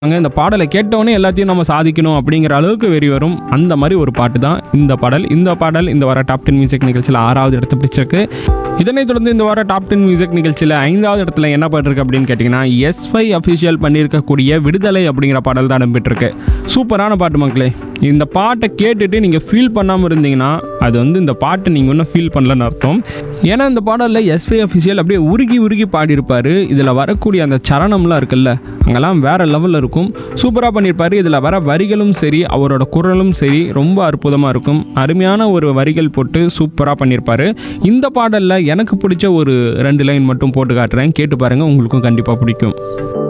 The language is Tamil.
அங்கே இந்த பாடலை கேட்டோன்னே எல்லாத்தையும் நம்ம சாதிக்கணும் அப்படிங்கிற அளவுக்கு வெறி வரும் அந்த மாதிரி ஒரு பாட்டு தான் இந்த பாடல் இந்த பாடல் இந்த வார டாப் டென் மியூசிக் நிகழ்ச்சியில் ஆறாவது இடத்தை பிடிச்சிருக்கு இதனைத் தொடர்ந்து இந்த வார டாப் டென் மியூசிக் நிகழ்ச்சியில் ஐந்தாவது இடத்துல என்ன பாட்டு இருக்கு அப்படின்னு கேட்டிங்கன்னா எஸ் ஃபை அஃபிஷியல் பண்ணியிருக்கக்கூடிய விடுதலை அப்படிங்கிற பாடல் தான் இடம்பெற்றிருக்கு சூப்பரான பாட்டு மக்களே இந்த பாட்டை கேட்டுட்டு நீங்கள் ஃபீல் பண்ணாமல் இருந்தீங்கன்னா அது வந்து இந்த பாட்டை நீங்கள் இன்னும் ஃபீல் பண்ணலன்னு அர்த்தம் ஏன்னா இந்த பாடலில் எஸ்வி அஃபிஷியல் அப்படியே உருகி உருகி பாடியிருப்பார் இதில் வரக்கூடிய அந்த சரணம்லாம் இருக்குல்ல அங்கெல்லாம் வேற லெவலில் இருக்கும் சூப்பராக பண்ணியிருப்பாரு இதில் வர வரிகளும் சரி அவரோட குரலும் சரி ரொம்ப அற்புதமாக இருக்கும் அருமையான ஒரு வரிகள் போட்டு சூப்பராக பண்ணியிருப்பாரு இந்த பாடலில் எனக்கு பிடிச்ச ஒரு ரெண்டு லைன் மட்டும் போட்டு காட்டுறேன் கேட்டு பாருங்கள் உங்களுக்கும் கண்டிப்பாக பிடிக்கும்